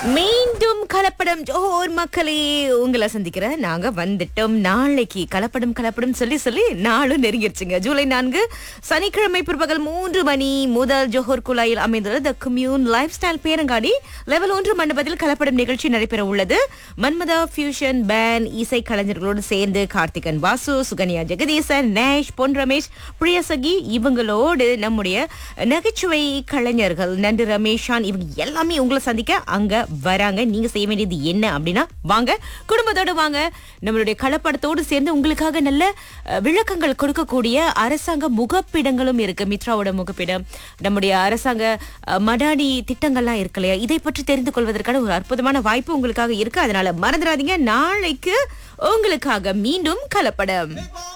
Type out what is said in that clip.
மீண்டும் கலப்படம் ஜோர் மக்களே உங்களை சந்திக்கிறேன் நாங்க வந்துட்டோம் நாளைக்கு கலப்படம் கலப்படம் சொல்லி சொல்லி நாளும் நெருங்கிருச்சுங்க ஜூலை நான்கு சனிக்கிழமை பிற்பகல் மூன்று மணி முதல் ஜோஹர் குழாயில் அமைந்துள்ள த கம்யூன் லைஃப் ஸ்டைல் பேரங்காடி லெவல் ஒன்று மண்டபத்தில் கலப்படம் நிகழ்ச்சி நடைபெற உள்ளது மன்மதா ஃபியூஷன் பேண்ட் இசை கலைஞர்களோடு சேர்ந்து கார்த்திகன் வாசு சுகன்யா ஜெகதீசன் நேஷ் பொன் ரமேஷ் பிரியசகி இவங்களோடு நம்முடைய நகைச்சுவை கலைஞர்கள் நண்டு ரமேஷான் இவங்க எல்லாமே உங்களை சந்திக்க அங்க வராங்க நீங்க செய்ய வேண்டியது என்ன அப்படின்னா வாங்க குடும்பத்தோட வாங்க நம்மளுடைய கலப்படத்தோடு சேர்ந்து உங்களுக்காக நல்ல அஹ், விளக்கங்கள் கொடுக்கக்கூடிய அரசாங்க முகப்பிடங்களும் இருக்கு மித்ராவோட முகப்பிடம் நம்முடைய அரசாங்க அஹ், மடாடி திட்டங்கள்லாம் இருக்கு இல்லையா இதை பற்றி தெரிந்து கொள்வதற்கான ஒரு அற்புதமான வாய்ப்பு உங்களுக்காக இருக்கு அதனால மறந்துடாதீங்க நாளைக்கு உங்களுக்காக மீண்டும் கலப்படம்